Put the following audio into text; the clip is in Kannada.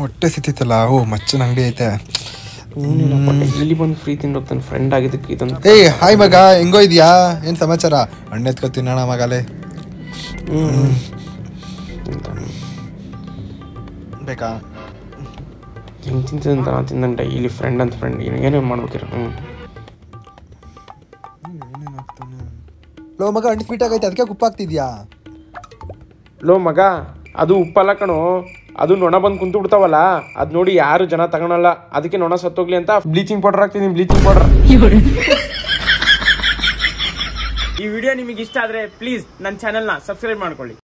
ಹೊಟ್ಟೆ ಸಿತ್ತಿತ್ತಲ್ಲ ಓ ಮಚ್ಚನ ಅಂಗಡಿ ಐತೆ ಇಲ್ಲಿ ಬಂದು ಫ್ರೀ ತಿನ್ನೋಕೆ ನನ್ನ ಫ್ರೆಂಡ್ ಆಗಿದ್ದಕ್ಕೆ ಇದೊಂದು ಏಯ್ ಹಾಯ್ ಮಗ ಹೆಂಗೋ ಇದೆಯಾ ಏನ್ ಸಮಾಚಾರ ಹಣ್ಣು ಎತ್ಕೊ ತಿನ್ನೋಣ ಮಗಲೇ ಬೇಕಾ ಹೆಂಗೆ ತಿಂತಿದ್ದಂತ ನಾನು ತಿಂದಂಟ ಇಲ್ಲಿ ಫ್ರೆಂಡ್ ಅಂತ ಫ್ರೆಂಡ್ ಏನೇನು ಮಾಡ್ಬೇಕಿರ ಹ್ಞೂ ಲೋ ಮಗ ಹಣ್ಣು ಸ್ವೀಟ್ ಆಗೈತೆ ಅದಕ್ಕೆ ಉಪ್ಪು ಹಾಕ್ತಿದ್ಯಾ ಲೋ ಮಗ ಅದು ಉಪ್ಪಲ್ಲ ಕಣೋ ಅದು ನೊಣ ಬಂದು ಕುಂತು ಬಿಡ್ತಾವಲ್ಲ ಅದ್ ನೋಡಿ ಯಾರು ಜನ ತಗೊಳಲ್ಲ ಅದಕ್ಕೆ ನೊಣ ಸತ್ತೋಗ್ಲಿ ಅಂತ ಬ್ಲೀಚಿಂಗ್ ಪೌಡರ್ ಹಾಕ್ತೀನಿ ಬ್ಲೀಚಿಂಗ್ ಪೌಡರ್ ಈ ವಿಡಿಯೋ ನಿಮಗೆ ಇಷ್ಟ ಆದ್ರೆ ಪ್ಲೀಸ್ ನನ್ನ ಚಾನೆಲ್ನ ಸಬ್ಸ್ಕ್ರೈಬ್ ಮಾಡ್ಕೊಳ್ಳಿ